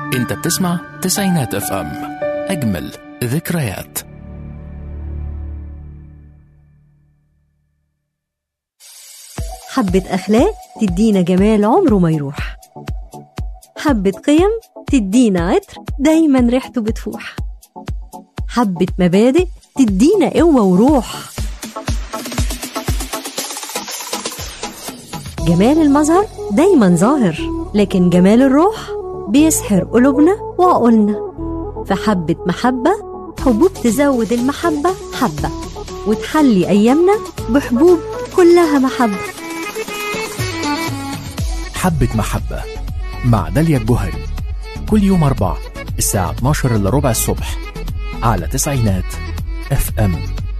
انت بتسمع تسعينات اف ام اجمل ذكريات حبة أخلاق تدينا جمال عمره ما يروح حبة قيم تدينا عطر دايما ريحته بتفوح حبة مبادئ تدينا قوة وروح جمال المظهر دايما ظاهر لكن جمال الروح بيسحر قلوبنا وعقولنا فحبة محبة حبوب تزود المحبة حبة وتحلي أيامنا بحبوب كلها محبة حبة محبة مع داليا الجوهري كل يوم أربع الساعة 12 إلا ربع الصبح على تسعينات اف ام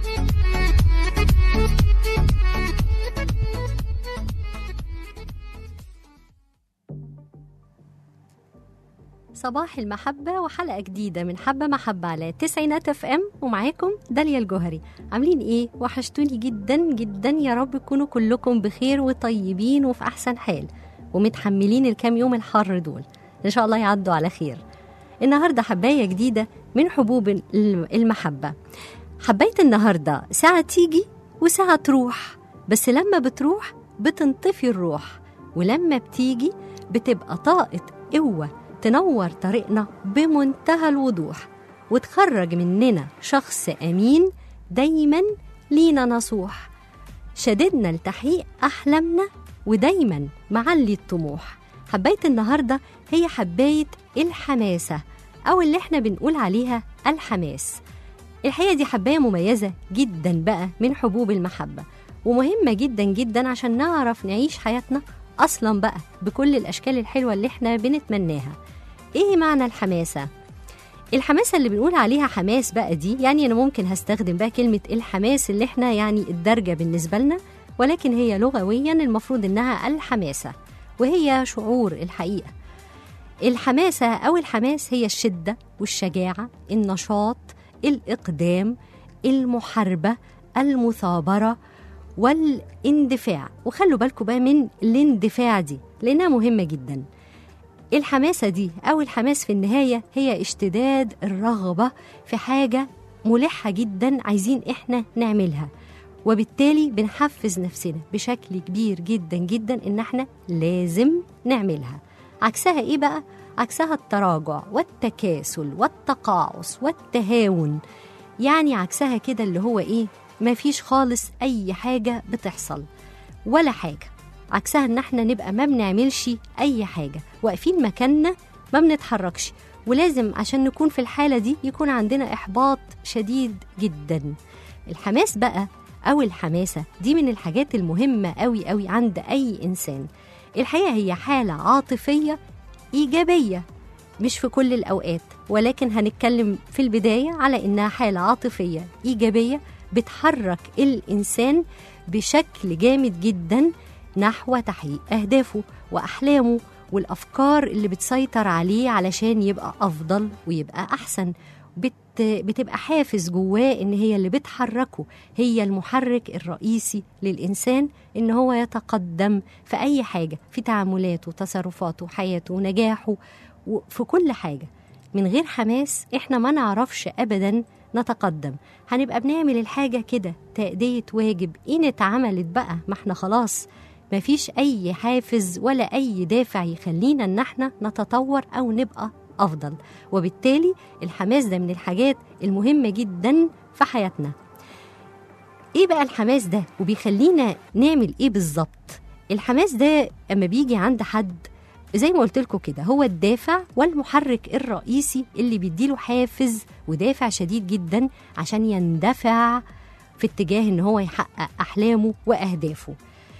صباح المحبة وحلقة جديدة من حبة محبة على تسعينات اف ام ومعاكم داليا الجوهري عاملين ايه؟ وحشتوني جدا جدا يا رب تكونوا كلكم بخير وطيبين وفي أحسن حال ومتحملين الكام يوم الحر دول إن شاء الله يعدوا على خير النهاردة حباية جديدة من حبوب المحبة حباية النهاردة ساعة تيجي وساعة تروح بس لما بتروح بتنطفي الروح ولما بتيجي بتبقى طاقة قوة تنور طريقنا بمنتهى الوضوح وتخرج مننا شخص أمين دايما لينا نصوح شددنا لتحقيق أحلامنا ودايما معلي الطموح حباية النهاردة هي حباية الحماسة أو اللي احنا بنقول عليها الحماس الحقيقة دي حباية مميزة جدا بقى من حبوب المحبة ومهمة جدا جدا عشان نعرف نعيش حياتنا أصلا بقى بكل الأشكال الحلوة اللي احنا بنتمناها إيه معنى الحماسة؟ الحماسة اللي بنقول عليها حماس بقى دي يعني أنا ممكن هستخدم بقى كلمة الحماس اللي احنا يعني الدرجة بالنسبة لنا ولكن هي لغويا المفروض إنها الحماسة وهي شعور الحقيقة الحماسة أو الحماس هي الشدة والشجاعة النشاط الإقدام المحاربة المثابرة والاندفاع وخلوا بالكم بقى من الاندفاع دي لأنها مهمة جدا الحماسة دي أو الحماس في النهاية هي اشتداد الرغبة في حاجة ملحة جدا عايزين إحنا نعملها وبالتالي بنحفز نفسنا بشكل كبير جدا جدا إن إحنا لازم نعملها عكسها إيه بقى؟ عكسها التراجع والتكاسل والتقاعس والتهاون يعني عكسها كده اللي هو إيه؟ مفيش خالص أي حاجة بتحصل ولا حاجة عكسها إن إحنا نبقى ما بنعملش أي حاجة واقفين مكاننا ما بنتحركش ولازم عشان نكون في الحالة دي يكون عندنا إحباط شديد جدا الحماس بقى أو الحماسة دي من الحاجات المهمة أوي أوي عند أي إنسان الحقيقة هي حالة عاطفية إيجابية مش في كل الأوقات ولكن هنتكلم في البداية على إنها حالة عاطفية إيجابية بتحرك الإنسان بشكل جامد جدا نحو تحقيق أهدافه وأحلامه والأفكار اللي بتسيطر عليه علشان يبقى أفضل ويبقى أحسن بت بتبقى حافز جواه ان هي اللي بتحركه هي المحرك الرئيسي للانسان ان هو يتقدم في اي حاجه في تعاملاته تصرفاته حياته نجاحه وفي كل حاجه من غير حماس احنا ما نعرفش ابدا نتقدم هنبقى بنعمل الحاجه كده تأدية واجب ان اتعملت بقى ما احنا خلاص مفيش اي حافز ولا اي دافع يخلينا ان احنا نتطور او نبقى افضل وبالتالي الحماس ده من الحاجات المهمه جدا في حياتنا ايه بقى الحماس ده وبيخلينا نعمل ايه بالظبط الحماس ده اما بيجي عند حد زي ما قلت لكم كده هو الدافع والمحرك الرئيسي اللي بيديله حافز ودافع شديد جدا عشان يندفع في اتجاه ان هو يحقق احلامه واهدافه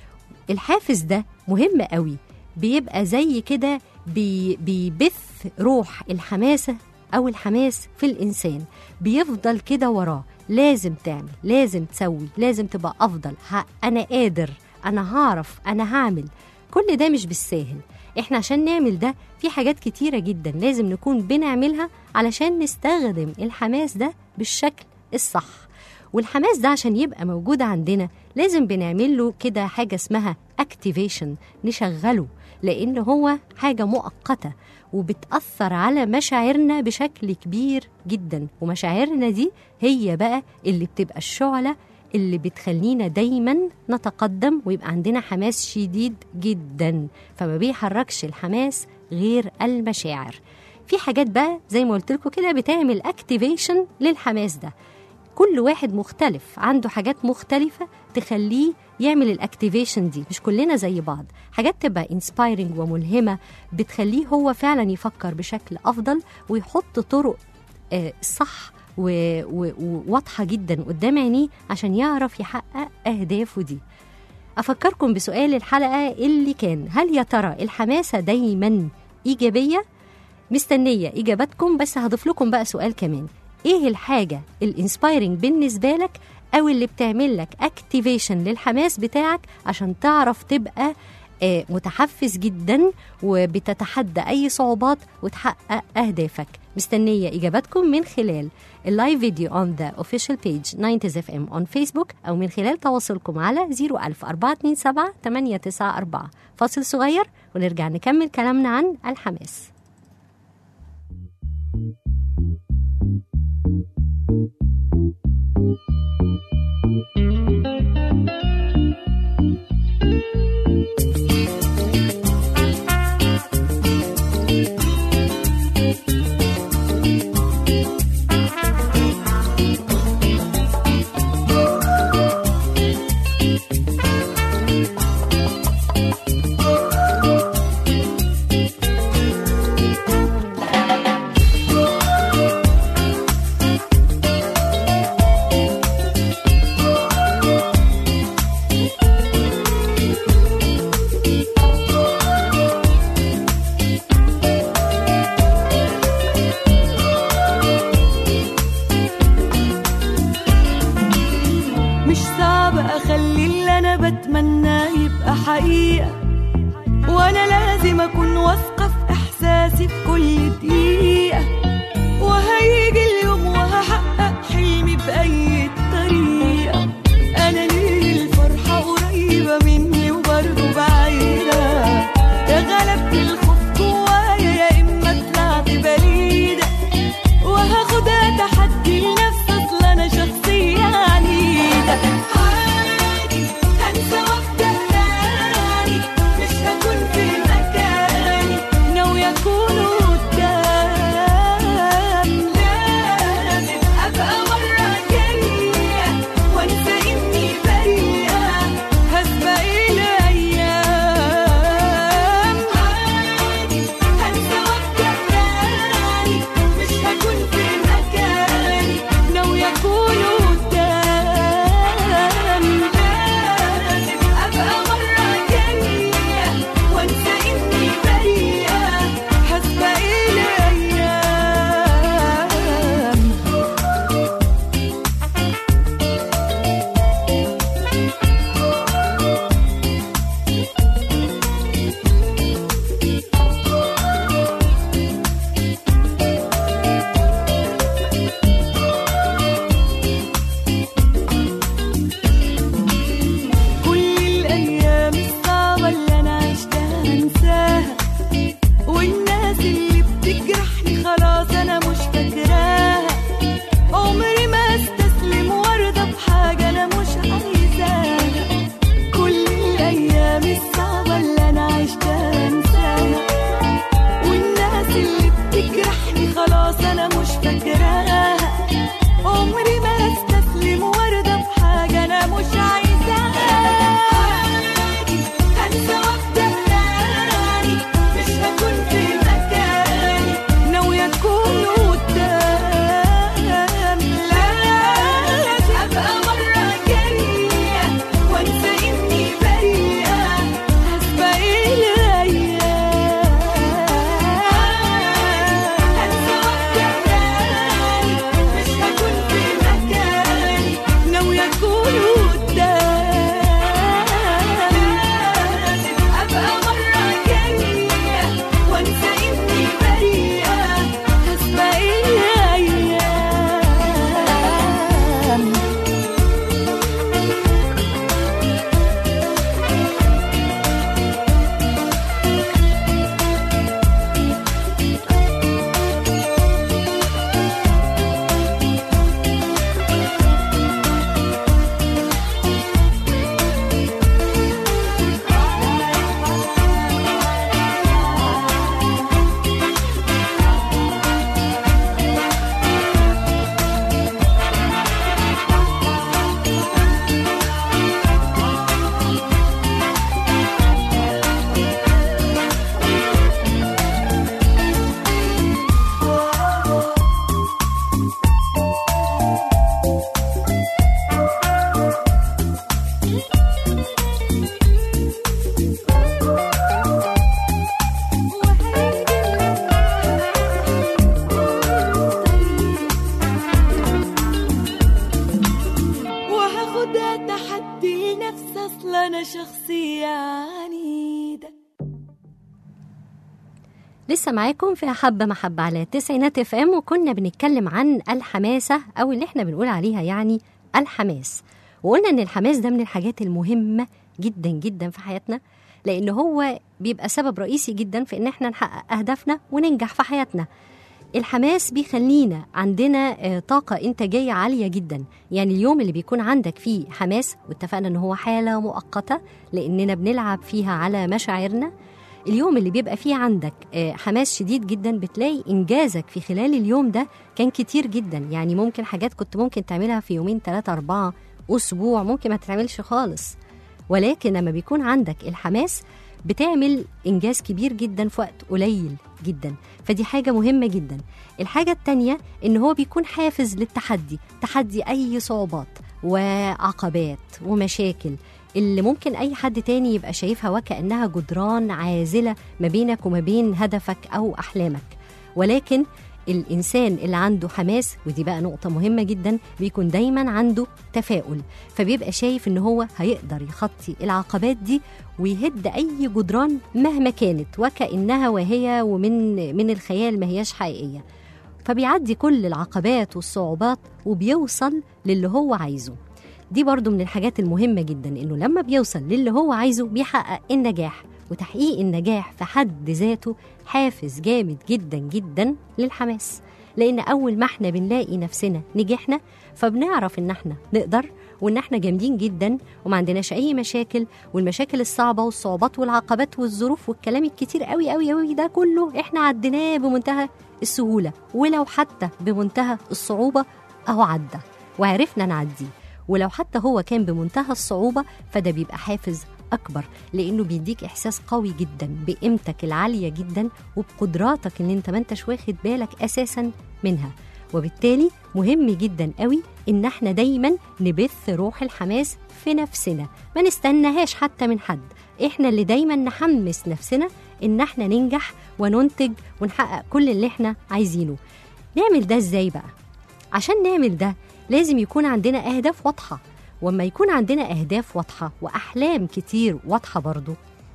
الحافز ده مهم قوي بيبقى زي كده بي بيبث روح الحماسة أو الحماس في الإنسان بيفضل كده وراه لازم تعمل لازم تسوي لازم تبقى أفضل ها أنا قادر أنا هعرف أنا هعمل كل ده مش بالساهل إحنا عشان نعمل ده في حاجات كتيرة جدا لازم نكون بنعملها علشان نستخدم الحماس ده بالشكل الصح والحماس ده عشان يبقى موجود عندنا لازم بنعمل له كده حاجة اسمها اكتيفيشن نشغله لان هو حاجه مؤقته وبتاثر على مشاعرنا بشكل كبير جدا ومشاعرنا دي هي بقى اللي بتبقى الشعله اللي بتخلينا دايما نتقدم ويبقى عندنا حماس شديد جدا فما بيحركش الحماس غير المشاعر في حاجات بقى زي ما قلت لكم كده بتعمل اكتيفيشن للحماس ده كل واحد مختلف عنده حاجات مختلفة تخليه يعمل الاكتيفيشن دي مش كلنا زي بعض حاجات تبقى انسبايرنج وملهمة بتخليه هو فعلا يفكر بشكل أفضل ويحط طرق آه، صح و- و- وواضحة جدا قدام عينيه عشان يعرف يحقق أهدافه دي أفكركم بسؤال الحلقة اللي كان هل يا ترى الحماسة دايما إيجابية؟ مستنية إجاباتكم بس هضيف لكم بقى سؤال كمان إيه الحاجة الانسبايرنج بالنسبة لك أو اللي بتعمل لك اكتيفيشن للحماس بتاعك عشان تعرف تبقى آه، متحفز جدا وبتتحدى أي صعوبات وتحقق أهدافك مستنية إجاباتكم من خلال اللايف فيديو on the official page 90 FM on Facebook أو من خلال تواصلكم على 01000 427 894 فاصل صغير ونرجع نكمل كلامنا عن الحماس مش صعب اخلي اللي انا بتمناه يبقى حقيقة وانا لازم اكون واثقة في احساسي في كل دقيقة وهيجي اليوم وهحقق حلمي بأي طريقة انا ليه الفرحة قريبة مني وبرضه بعيدة يا غلبت الخوف جوايا يا اما طلعت بليدة وهاخدها تحدي لنفسي اصل انا شخصية عنيدة عادي هنسى وابدا تاني مش هكون في مكاني ناوية اكون قدام لسه معاكم في حبة محبة على تسعينات اف ام وكنا بنتكلم عن الحماسة أو اللي احنا بنقول عليها يعني الحماس وقلنا إن الحماس ده من الحاجات المهمة جدا جدا في حياتنا لأن هو بيبقى سبب رئيسي جدا في إن احنا نحقق أهدافنا وننجح في حياتنا الحماس بيخلينا عندنا آه، طاقة إنتاجية عالية جدا يعني اليوم اللي بيكون عندك فيه حماس واتفقنا إن هو حالة مؤقتة لأننا بنلعب فيها على مشاعرنا اليوم اللي بيبقى فيه عندك آه، حماس شديد جدا بتلاقي إنجازك في خلال اليوم ده كان كتير جدا يعني ممكن حاجات كنت ممكن تعملها في يومين ثلاثة أربعة أسبوع ممكن ما تتعملش خالص ولكن لما بيكون عندك الحماس بتعمل إنجاز كبير جدا في وقت قليل جدا فدي حاجة مهمة جدا الحاجة التانية إن هو بيكون حافز للتحدي تحدي أي صعوبات وعقبات ومشاكل اللي ممكن أي حد تاني يبقى شايفها وكأنها جدران عازلة ما بينك وما بين هدفك أو أحلامك ولكن الإنسان اللي عنده حماس ودي بقى نقطة مهمة جدا بيكون دايما عنده تفاؤل فبيبقى شايف إن هو هيقدر يخطي العقبات دي ويهد أي جدران مهما كانت وكأنها وهي ومن من الخيال ما هياش حقيقية فبيعدي كل العقبات والصعوبات وبيوصل للي هو عايزه دي برضو من الحاجات المهمة جدا إنه لما بيوصل للي هو عايزه بيحقق النجاح وتحقيق النجاح في حد ذاته حافز جامد جدا جدا للحماس لأن أول ما احنا بنلاقي نفسنا نجحنا فبنعرف إن احنا نقدر وإن احنا جامدين جدا وما عندناش أي مشاكل والمشاكل الصعبة والصعوبات والعقبات والظروف والكلام الكتير قوي قوي قوي ده كله احنا عديناه بمنتهى السهولة ولو حتى بمنتهى الصعوبة أهو عدى وعرفنا نعديه ولو حتى هو كان بمنتهى الصعوبة فده بيبقى حافز أكبر لأنه بيديك إحساس قوي جدا بقيمتك العالية جدا وبقدراتك اللي أنت ما أنتش واخد بالك أساسا منها وبالتالي مهم جدا قوي إن احنا دايما نبث روح الحماس في نفسنا ما نستناهاش حتى من حد احنا اللي دايما نحمس نفسنا إن احنا ننجح وننتج ونحقق كل اللي احنا عايزينه نعمل ده ازاي بقى عشان نعمل ده لازم يكون عندنا أهداف واضحة وما يكون عندنا أهداف واضحة وأحلام كتير واضحة برضو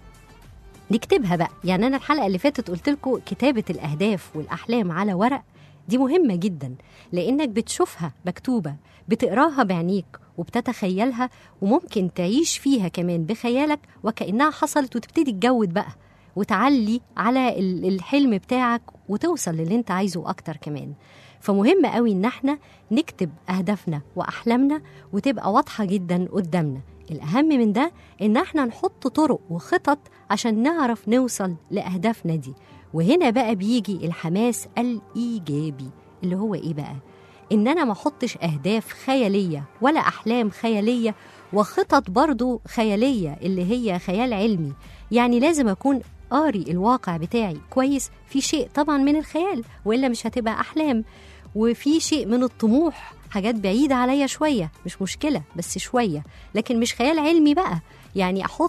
نكتبها بقى يعني أنا الحلقة اللي فاتت قلت لكم كتابة الأهداف والأحلام على ورق دي مهمة جدا لأنك بتشوفها مكتوبة بتقراها بعينيك وبتتخيلها وممكن تعيش فيها كمان بخيالك وكأنها حصلت وتبتدي تجود بقى وتعلي على ال- الحلم بتاعك وتوصل للي انت عايزه أكتر كمان فمهم قوي ان احنا نكتب اهدافنا واحلامنا وتبقى واضحه جدا قدامنا الاهم من ده ان احنا نحط طرق وخطط عشان نعرف نوصل لاهدافنا دي وهنا بقى بيجي الحماس الايجابي اللي هو ايه بقى ان انا ما احطش اهداف خياليه ولا احلام خياليه وخطط برضو خياليه اللي هي خيال علمي يعني لازم اكون قاري الواقع بتاعي كويس في شيء طبعا من الخيال والا مش هتبقى احلام وفي شيء من الطموح حاجات بعيدة عليا شوية مش مشكلة بس شوية لكن مش خيال علمي بقى يعني أحط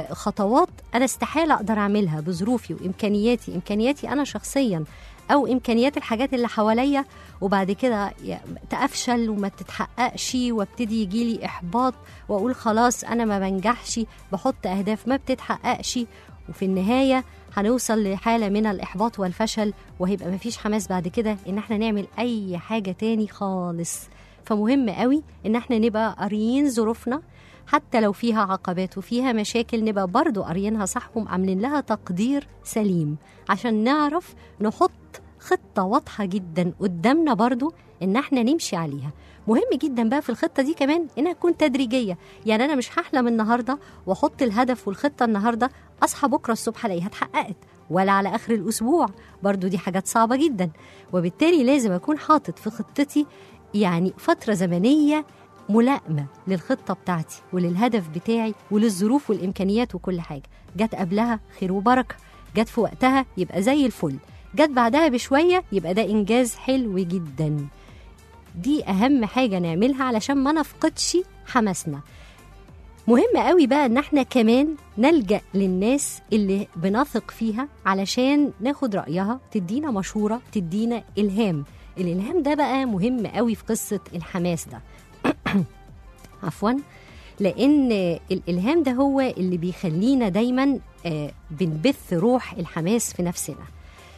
خطوات أنا استحالة أقدر أعملها بظروفي وإمكانياتي إمكانياتي أنا شخصيا أو إمكانيات الحاجات اللي حواليا وبعد كده ي- تأفشل وما تتحققش وابتدي يجيلي إحباط وأقول خلاص أنا ما بنجحش بحط أهداف ما بتتحققش وفي النهاية هنوصل لحالة من الإحباط والفشل وهيبقى مفيش حماس بعد كده إن احنا نعمل أي حاجة تاني خالص فمهم قوي إن احنا نبقى قاريين ظروفنا حتى لو فيها عقبات وفيها مشاكل نبقى برضو قاريينها صح وعاملين لها تقدير سليم عشان نعرف نحط خطة واضحة جدا قدامنا برضو إن احنا نمشي عليها مهم جدا بقى في الخطة دي كمان إنها تكون تدريجية يعني أنا مش هحلم النهاردة وأحط الهدف والخطة النهاردة أصحى بكرة الصبح ألاقيها اتحققت ولا على آخر الأسبوع برضو دي حاجات صعبة جدا وبالتالي لازم أكون حاطط في خطتي يعني فترة زمنية ملائمة للخطة بتاعتي وللهدف بتاعي وللظروف والإمكانيات وكل حاجة جت قبلها خير وبركة جت في وقتها يبقى زي الفل جت بعدها بشوية يبقى ده إنجاز حلو جدا دي أهم حاجة نعملها علشان ما نفقدش حماسنا مهم قوي بقى ان احنا كمان نلجأ للناس اللي بنثق فيها علشان ناخد رأيها تدينا مشورة تدينا إلهام الإلهام ده بقى مهم قوي في قصة الحماس ده عفوا لأن الإلهام ده هو اللي بيخلينا دايما آه، بنبث روح الحماس في نفسنا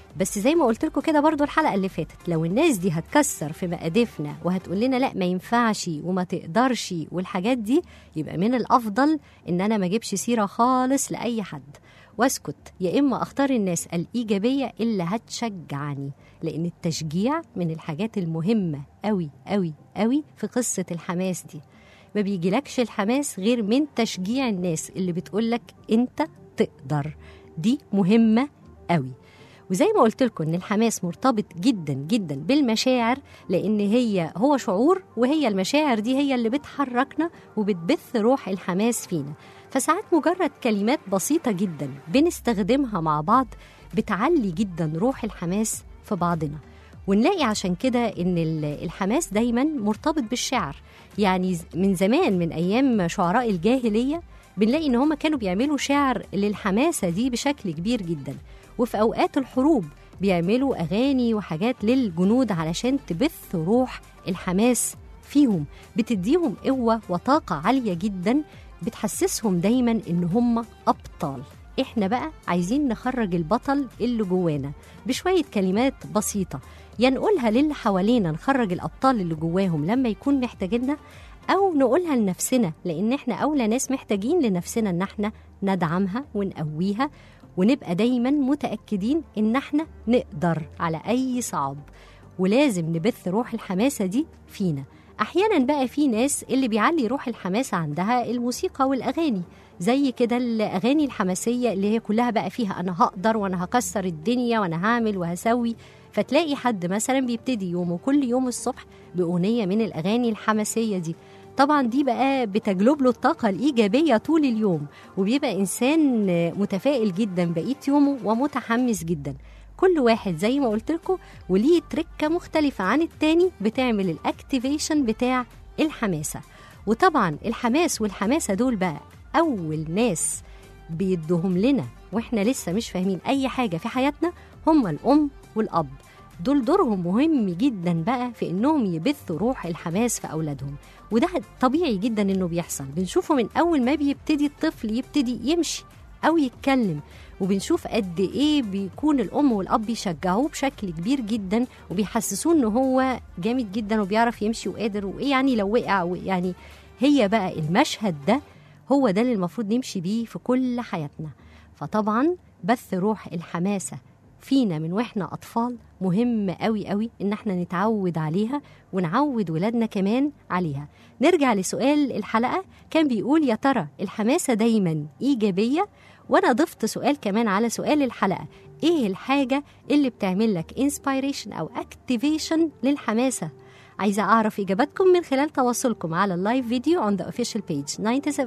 بس زي ما قلت لكم كده برضو الحلقه اللي فاتت لو الناس دي هتكسر في مقادفنا وهتقول لنا لا ما ينفعش وما تقدرش والحاجات دي يبقى من الافضل ان انا ما اجيبش سيره خالص لاي حد واسكت يا اما اختار الناس الايجابيه اللي هتشجعني لان التشجيع من الحاجات المهمه قوي قوي قوي في قصه الحماس دي ما بيجيلكش الحماس غير من تشجيع الناس اللي بتقولك انت تقدر دي مهمه قوي وزي ما قلت لكم ان الحماس مرتبط جدا جدا بالمشاعر لان هي هو شعور وهي المشاعر دي هي اللي بتحركنا وبتبث روح الحماس فينا فساعات مجرد كلمات بسيطة جدا بنستخدمها مع بعض بتعلي جدا روح الحماس في بعضنا ونلاقي عشان كده ان ال- الحماس دايما مرتبط بالشعر يعني ز- من زمان من ايام شعراء الجاهليه بنلاقي ان هم كانوا بيعملوا شعر للحماسه دي بشكل كبير جدا وفي اوقات الحروب بيعملوا اغاني وحاجات للجنود علشان تبث روح الحماس فيهم بتديهم قوه وطاقه عاليه جدا بتحسسهم دايما ان هم ابطال احنا بقى عايزين نخرج البطل اللي جوانا بشويه كلمات بسيطه يا نقولها للي حوالينا نخرج الابطال اللي جواهم لما يكون محتاجيننا او نقولها لنفسنا لان احنا اولى ناس محتاجين لنفسنا ان احنا ندعمها ونقويها ونبقى دايما متاكدين ان احنا نقدر على اي صعب ولازم نبث روح الحماسه دي فينا احيانا بقى في ناس اللي بيعلي روح الحماسه عندها الموسيقى والاغاني زي كده الاغاني الحماسيه اللي هي كلها بقى فيها انا هقدر وانا هكسر الدنيا وانا هعمل وهسوي فتلاقي حد مثلا بيبتدي يومه كل يوم الصبح باغنيه من الاغاني الحماسيه دي طبعا دي بقى بتجلب له الطاقه الايجابيه طول اليوم وبيبقى انسان متفائل جدا بقيه يومه ومتحمس جدا كل واحد زي ما قلت لكم وليه تركه مختلفه عن التاني بتعمل الاكتيفيشن بتاع الحماسه وطبعا الحماس والحماسه دول بقى اول ناس بيدوهم لنا واحنا لسه مش فاهمين اي حاجه في حياتنا هم الام والاب دول دورهم مهم جدا بقى في انهم يبثوا روح الحماس في اولادهم وده طبيعي جدا انه بيحصل بنشوفه من اول ما بيبتدي الطفل يبتدي يمشي او يتكلم وبنشوف قد ايه بيكون الام والاب بيشجعوه بشكل كبير جدا وبيحسسوه ان هو جامد جدا وبيعرف يمشي وقادر وايه يعني لو وقع يعني هي بقى المشهد ده هو ده اللي المفروض نمشي بيه في كل حياتنا فطبعا بث روح الحماسه فينا من واحنا اطفال مهم قوي قوي ان احنا نتعود عليها ونعود ولادنا كمان عليها نرجع لسؤال الحلقه كان بيقول يا ترى الحماسه دايما ايجابيه وانا ضفت سؤال كمان على سؤال الحلقه ايه الحاجه اللي بتعمل لك انسبيريشن او اكتيفيشن للحماسه عايزة أعرف إجاباتكم من خلال تواصلكم على اللايف فيديو on the official page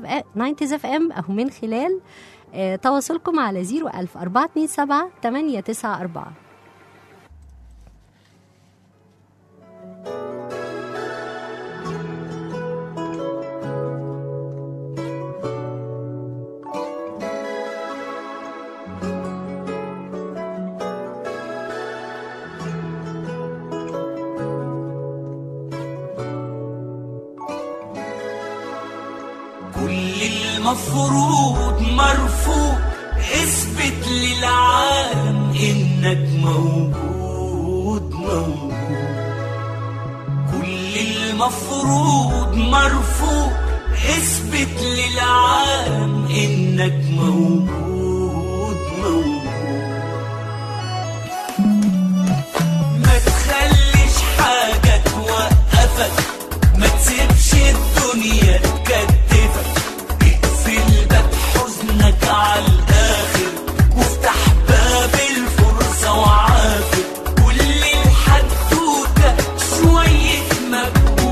90 اف ام أو من خلال آه، تواصلكم على 01000 427 894 كل المفروض مرفوض اثبت للعالم انك موجود موجود كل المفروض مرفوض اثبت للعالم انك موجود موجود ما تخليش حاجة توقفك ما تسيبش الدنيا تكتفك اقفل باب حزنك على الآخر وافتح باب الفرصة وعافر كل الحدوتة شوية مجهود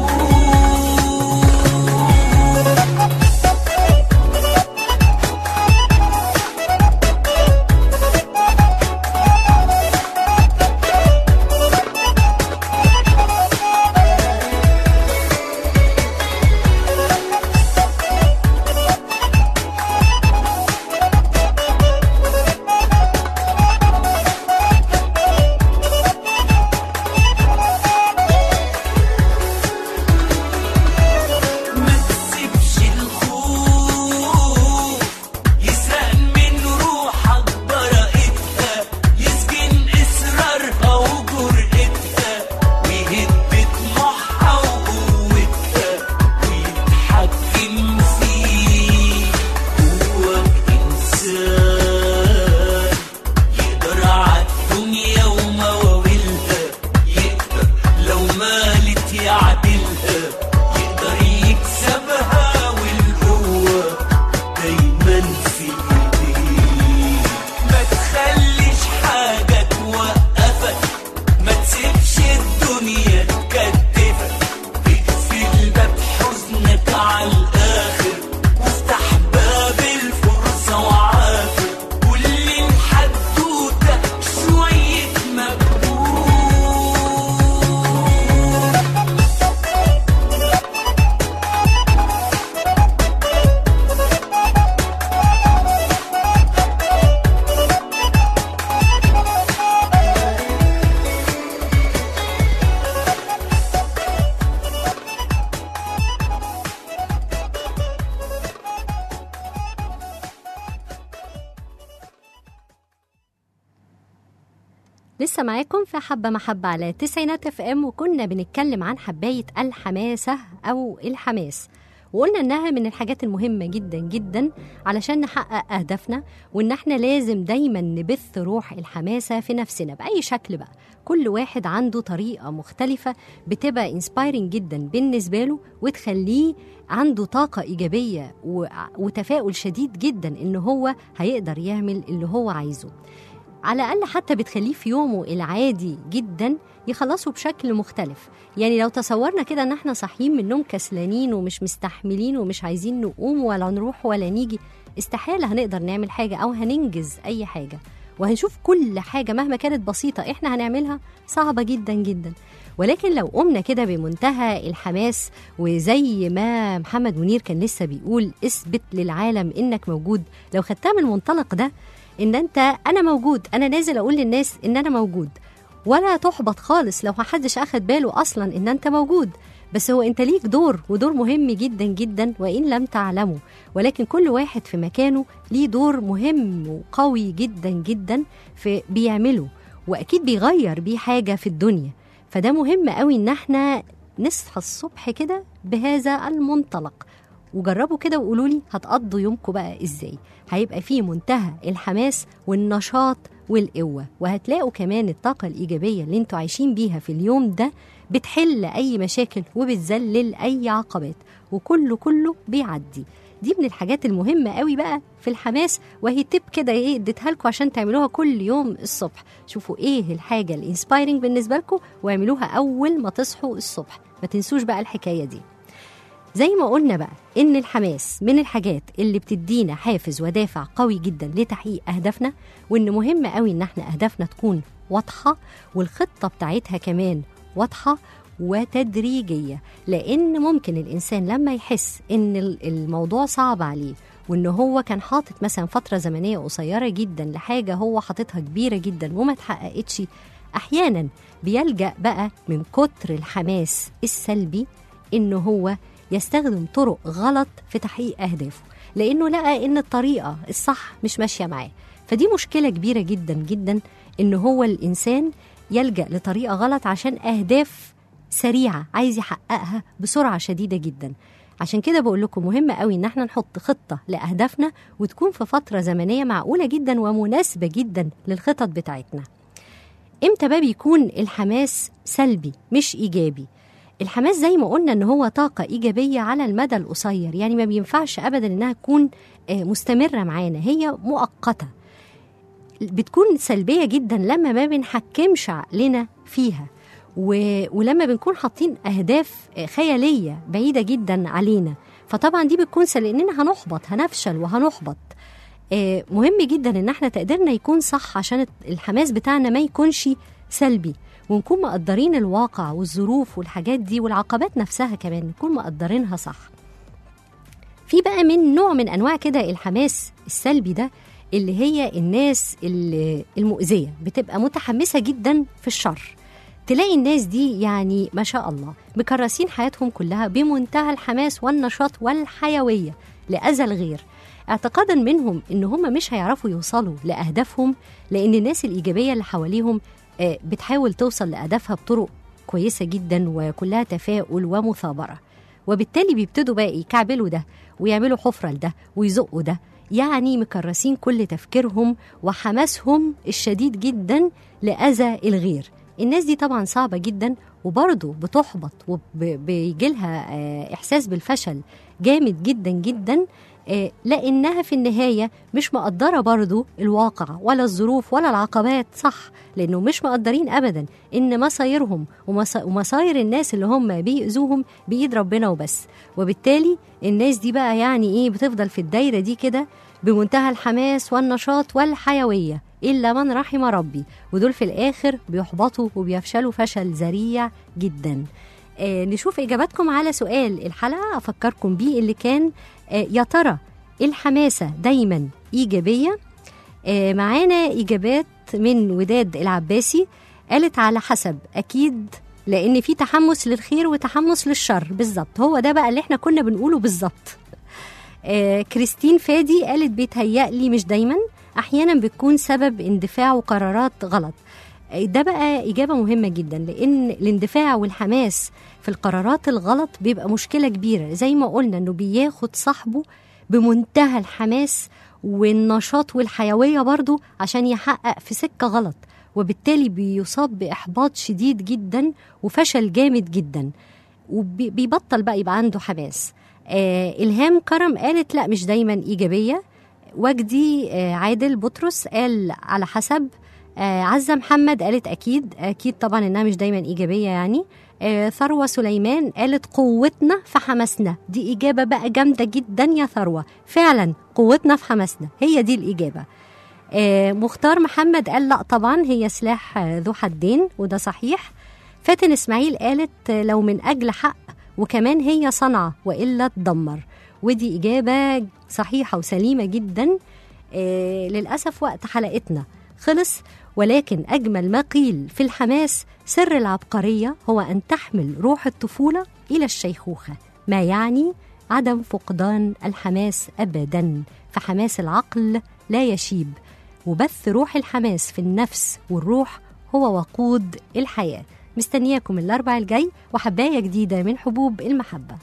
لسه معاكم في حبة محبة على تسعينات اف ام وكنا بنتكلم عن حباية الحماسة أو الحماس وقلنا انها من الحاجات المهمه جدا جدا علشان نحقق اهدافنا وان احنا لازم دايما نبث روح الحماسه في نفسنا باي شكل بقى كل واحد عنده طريقه مختلفه بتبقى انسبايرنج جدا بالنسبه له وتخليه عنده طاقه ايجابيه و- وتفاؤل شديد جدا ان هو هيقدر يعمل اللي هو عايزه على الأقل حتى بتخليه في يومه العادي جدا يخلصه بشكل مختلف يعني لو تصورنا كده ان احنا صاحيين من النوم كسلانين ومش مستحملين ومش عايزين نقوم ولا نروح ولا نيجي استحالة هنقدر نعمل حاجة أو هننجز أي حاجة وهنشوف كل حاجة مهما كانت بسيطة احنا هنعملها صعبة جدا جدا ولكن لو قمنا كده بمنتهى الحماس وزي ما محمد منير كان لسه بيقول اثبت للعالم انك موجود لو خدتها من المنطلق ده ان انت انا موجود انا نازل اقول للناس ان انا موجود ولا تحبط خالص لو محدش اخد باله اصلا ان انت موجود بس هو انت ليك دور ودور مهم جدا جدا وان لم تعلمه ولكن كل واحد في مكانه ليه دور مهم وقوي جدا جدا في بيعمله واكيد بيغير بيه حاجه في الدنيا فده مهم قوي ان احنا نصحى الصبح كده بهذا المنطلق وجربوا كده وقولوا لي هتقضوا يومكم بقى ازاي هيبقى فيه منتهى الحماس والنشاط والقوة وهتلاقوا كمان الطاقة الإيجابية اللي انتوا عايشين بيها في اليوم ده بتحل أي مشاكل وبتذلل أي عقبات وكله كله بيعدي دي من الحاجات المهمة قوي بقى في الحماس وهي تip كده ايه اديتها لكم عشان تعملوها كل يوم الصبح شوفوا ايه الحاجة الانسبايرنج بالنسبة لكم واعملوها أول ما تصحوا الصبح ما تنسوش بقى الحكاية دي زي ما قلنا بقى ان الحماس من الحاجات اللي بتدينا حافز ودافع قوي جدا لتحقيق اهدافنا وان مهم قوي ان احنا اهدافنا تكون واضحه والخطه بتاعتها كمان واضحه وتدريجيه لان ممكن الانسان لما يحس ان ال- الموضوع صعب عليه وان هو كان حاطط مثلا فتره زمنيه قصيره جدا لحاجه هو حاططها كبيره جدا وما اتحققتش احيانا بيلجا بقى من كتر الحماس السلبي ان هو يستخدم طرق غلط في تحقيق اهدافه لانه لقى ان الطريقه الصح مش ماشيه معاه فدي مشكله كبيره جدا جدا ان هو الانسان يلجا لطريقه غلط عشان اهداف سريعه عايز يحققها بسرعه شديده جدا عشان كده بقول لكم مهم قوي ان احنا نحط خطه لاهدافنا وتكون في فتره زمنيه معقوله جدا ومناسبه جدا للخطط بتاعتنا امتى بقى بيكون الحماس سلبي مش ايجابي الحماس زي ما قلنا ان هو طاقه ايجابيه على المدى القصير يعني ما بينفعش ابدا انها تكون آه، مستمره معانا هي مؤقته بتكون سلبيه جدا لما ما بنحكمش عقلنا فيها و... ولما بنكون حاطين اهداف آه، خياليه بعيده جدا علينا فطبعا دي بتكون سل... لاننا هنحبط هنفشل وهنحبط آه، مهم جدا ان احنا تقديرنا يكون صح عشان الحماس بتاعنا ما يكونش سلبي ونكون مقدرين الواقع والظروف والحاجات دي والعقبات نفسها كمان نكون مقدرينها صح في بقى من نوع من انواع كده الحماس السلبي ده اللي هي الناس اللي- المؤذيه بتبقى متحمسه جدا في الشر تلاقي الناس دي يعني ما شاء الله مكرسين حياتهم كلها بمنتهى الحماس والنشاط والحيويه لاذى الغير اعتقادا منهم ان هم مش هيعرفوا يوصلوا لاهدافهم لان الناس الايجابيه اللي حواليهم آه، بتحاول توصل لاهدافها بطرق كويسه جدا وكلها تفاؤل ومثابره وبالتالي بيبتدوا بقى يكعبلوا ده ويعملوا حفره لده ويزقوا ده يعني مكرسين كل تفكيرهم وحماسهم الشديد جدا لاذى الغير الناس دي طبعا صعبه جدا وبرضه بتحبط وبيجي لها احساس بالفشل جامد جدا جدا آه، لانها في النهايه مش مقدره برضو الواقع ولا الظروف ولا العقبات صح لانه مش مقدرين ابدا ان مصايرهم ومصا- ومصاير الناس اللي هم بيأذوهم بايد ربنا وبس وبالتالي الناس دي بقى يعني ايه بتفضل في الدايره دي كده بمنتهى الحماس والنشاط والحيويه الا من رحم ربي ودول في الاخر بيحبطوا وبيفشلوا فشل ذريع جدا آه نشوف اجاباتكم على سؤال الحلقه افكركم بيه اللي كان آه يا ترى الحماسه دايما ايجابيه آه معانا اجابات من وداد العباسي قالت على حسب اكيد لان في تحمس للخير وتحمس للشر بالظبط هو ده بقى اللي احنا كنا بنقوله بالظبط آه كريستين فادي قالت بيتهيألي مش دايما احيانا بتكون سبب اندفاع وقرارات غلط ده بقى إجابة مهمة جدا لأن الاندفاع والحماس في القرارات الغلط بيبقى مشكلة كبيرة زي ما قلنا إنه بياخد صاحبه بمنتهى الحماس والنشاط والحيوية برضو عشان يحقق في سكة غلط وبالتالي بيصاب بإحباط شديد جدا وفشل جامد جدا وبيبطل بقى يبقى عنده حماس آه إلهام كرم قالت لا مش دايما إيجابية وجدي آه عادل بطرس قال على حسب آه عزة محمد قالت أكيد أكيد طبعا إنها مش دايما إيجابية يعني آه ثروة سليمان قالت قوتنا في حماسنا دي إجابة بقى جامدة جدا يا ثروة فعلا قوتنا في حماسنا هي دي الإجابة آه مختار محمد قال لا طبعا هي سلاح آه ذو حدين وده صحيح فاتن إسماعيل قالت آه لو من أجل حق وكمان هي صنعة وإلا تدمر ودي إجابة صحيحة وسليمة جدا آه للأسف وقت حلقتنا خلص ولكن أجمل ما قيل في الحماس سر العبقرية هو أن تحمل روح الطفولة إلى الشيخوخة ما يعني عدم فقدان الحماس أبدا فحماس العقل لا يشيب وبث روح الحماس في النفس والروح هو وقود الحياة مستنياكم الأربع الجاي وحباية جديدة من حبوب المحبة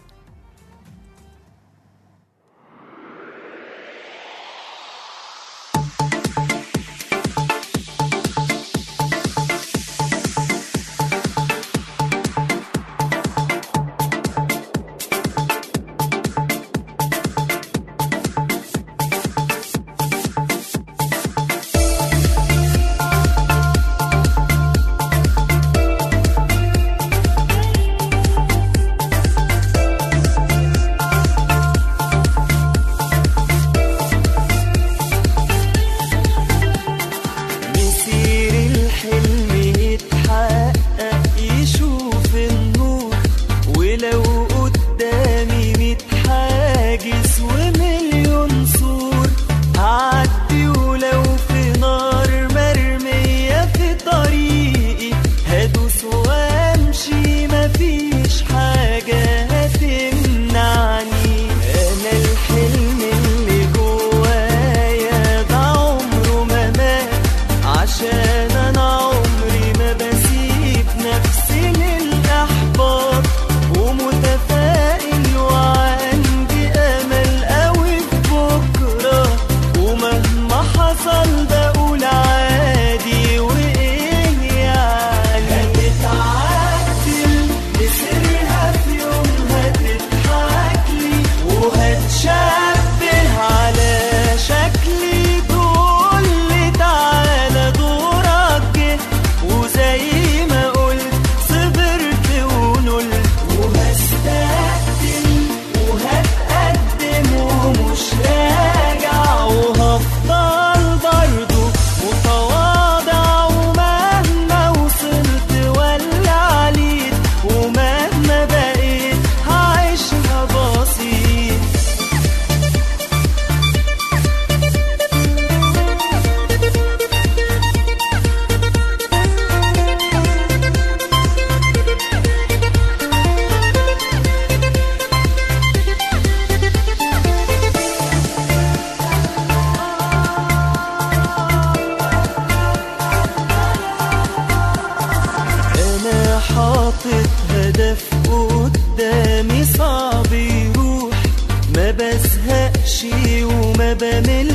مسير الحلم يتحقق يشوف النور ولو قدامي ميت حاجز ومليون سور هعدي ولو في نار مرمية في طريقي هدوس وامشي مفيش حاجة هتمنعني انا الحلم اللي جوايا ده عمره ما مات عشان انا عمري ما بسيب نفسي للاحباط ومتفائل وعندي امل قوي في بكره ومهما حصل بقول عادي وايه يعني هتتعدل مصيرها في يوم هتضحك لي وهتشبه على شكلي تقول لي تعالى دورك جه وزي ما قلت صبرت ونلت وهستقدم وهتقدم ومش راجع وهفضل برضه متواضع ومهما وصلت ولا عليت ومهما بقيت هعيشها بسيط انا حاطط هدف قدامي صعب يروح ما بزهقش وما بمل